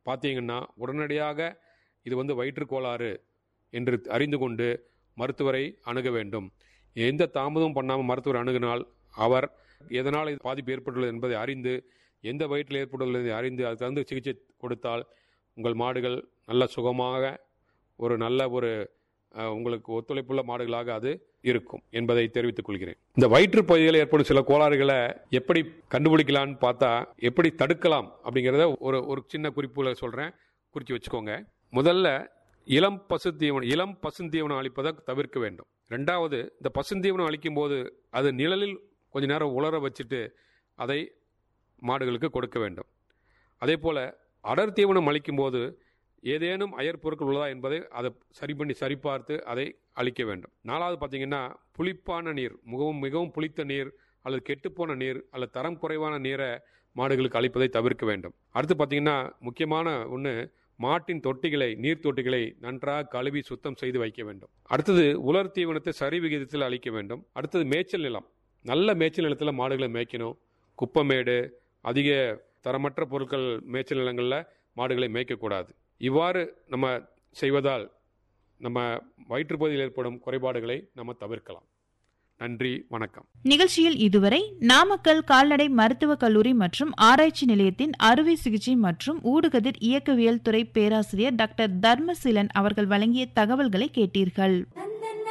பார்த்தீங்கன்னா உடனடியாக இது வந்து வயிற்றுக் கோளாறு என்று அறிந்து கொண்டு மருத்துவரை அணுக வேண்டும் எந்த தாமதமும் பண்ணாமல் மருத்துவர் அணுகினால் அவர் எதனால் இது பாதிப்பு ஏற்பட்டுள்ளது என்பதை அறிந்து எந்த வயிற்றில் ஏற்பட்டுள்ளதை அறிந்து அது தகுந்த சிகிச்சை கொடுத்தால் உங்கள் மாடுகள் நல்ல சுகமாக ஒரு நல்ல ஒரு அஹ், உங்களுக்கு ஒத்துழைப்புள்ள மாடுகளாக அது இருக்கும் என்பதை தெரிவித்துக் கொள்கிறேன் இந்த வயிற்றுப் பகுதியில் ஏற்படும் சில கோளாறுகளை எப்படி கண்டுபிடிக்கலாம்னு பார்த்தா எப்படி தடுக்கலாம் அப்படிங்கிறத ஒரு ஒரு சின்ன குறிப்புகளை சொல்கிறேன் குறித்து வச்சுக்கோங்க முதல்ல இளம் பசுத்தீவனம் இளம் பசுந்தீவனம் அளிப்பதை தவிர்க்க வேண்டும் ரெண்டாவது இந்த பசுந்தீவனம் அளிக்கும் போது அது நிழலில் கொஞ்ச நேரம் உலர வச்சுட்டு அதை மாடுகளுக்கு கொடுக்க வேண்டும் அதே போல் அடர் தீவனம் அளிக்கும் போது ஏதேனும் அயற் பொருட்கள் உள்ளதா என்பதை அதை சரி பண்ணி சரிபார்த்து அதை அளிக்க வேண்டும் நாலாவது பார்த்தீங்கன்னா புளிப்பான நீர் மிகவும் மிகவும் புளித்த நீர் அல்லது கெட்டுப்போன நீர் அல்லது தரம் குறைவான நீரை மாடுகளுக்கு அளிப்பதை தவிர்க்க வேண்டும் அடுத்து பார்த்தீங்கன்னா முக்கியமான ஒன்று மாட்டின் தொட்டிகளை நீர் தொட்டிகளை நன்றாக கழுவி சுத்தம் செய்து வைக்க வேண்டும் அடுத்தது உலர் தீவனத்தை சரி விகிதத்தில் அளிக்க வேண்டும் அடுத்தது மேய்ச்சல் நிலம் நல்ல மேய்ச்சல் நிலத்தில் மாடுகளை மேய்க்கணும் குப்பமேடு அதிக தரமற்ற பொருட்கள் மேய்ச்சல் நிலங்களில் மாடுகளை மேய்க்கக்கூடாது இவ்வாறு நம்ம செய்வதால் நம்ம வயிற்றுப்பகுதியில் ஏற்படும் குறைபாடுகளை நம்ம தவிர்க்கலாம் நன்றி வணக்கம் நிகழ்ச்சியில் இதுவரை நாமக்கல் கால்நடை மருத்துவக் கல்லூரி மற்றும் ஆராய்ச்சி நிலையத்தின் அறுவை சிகிச்சை மற்றும் ஊடுகதிர் இயக்கவியல் துறை பேராசிரியர் டாக்டர் தர்மசீலன் அவர்கள் வழங்கிய தகவல்களை கேட்டீர்கள் நந்தன்